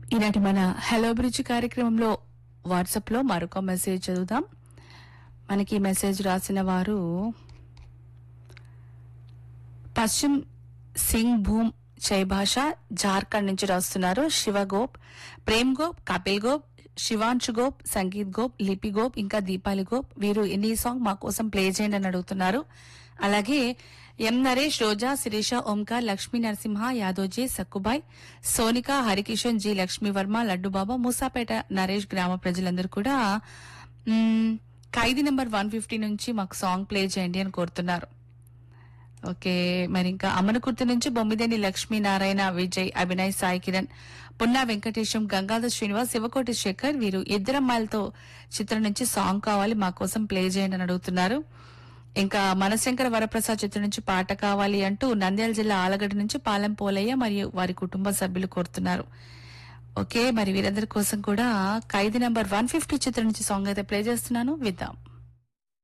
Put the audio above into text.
ఈనాటి మన hello bridge కార్యక్రమంలో వాట్సాప్ లో మరొక మెసేజ్ చదువుదాం మనకి ఈ మెసేజ్ రాసిన వారు పశ్చిమ్ సింగ్ భూమ్ జై భాష జార్ఖండ్ నుంచి రాస్తున్నారు శివ గోప్ ప్రేమ్ గోప్ కపిల్ గోప్ శివాంశు గోప్ సంగీత్ గోప్ లిపి గోప్ ఇంకా దీపాలి గోప్ వీరు ఎన్ని సాంగ్ మా కోసం ప్లే చేయండి అని అడుగుతున్నారు అలాగే ఎం నరేష్ రోజా శిరీష ఓంకార్ లక్ష్మీ నరసింహ యాదోజీ సక్కుబాయ్ సోనిక హరికిషన్ జి లక్ష్మీ వర్మ లడ్డుబాబా మూసాపేట నరేష్ గ్రామ ప్రజలందరూ కూడా మ్మ్, ఖైదీ నెంబర్ వన్ ఫిఫ్టీ నుంచి మాకు సాంగ్ ప్లే చేయండి అని కోరుతున్నారు ఓకే మరి ఇంకా అమనకుర్తి నుంచి బొమ్మిదేని లక్ష్మీనారాయణ విజయ్ అభినయ్ సాయి కిరణ్ పున్నా వెంకటేశం గంగాధర్ శ్రీనివాస్ శివకోటి శేఖర్ వీరు ఇద్దరమ్మాయిలతో చిత్రం నుంచి సాంగ్ కావాలి మా కోసం ప్లే చేయండి అని అడుగుతున్నారు ఇంకా మనశంకర వరప్రసాద్ చిత్రం నుంచి పాట కావాలి అంటూ నంద్యాల జిల్లా ఆలగడ్డ నుంచి పాలెం పోలయ్య మరియు వారి కుటుంబ సభ్యులు కోరుతున్నారు ఓకే మరి వీరందరి కోసం కూడా ఖైదీ నంబర్ వన్ ఫిఫ్టీ చిత్రం నుంచి సాంగ్ అయితే ప్లే చేస్తున్నాను విద్దాం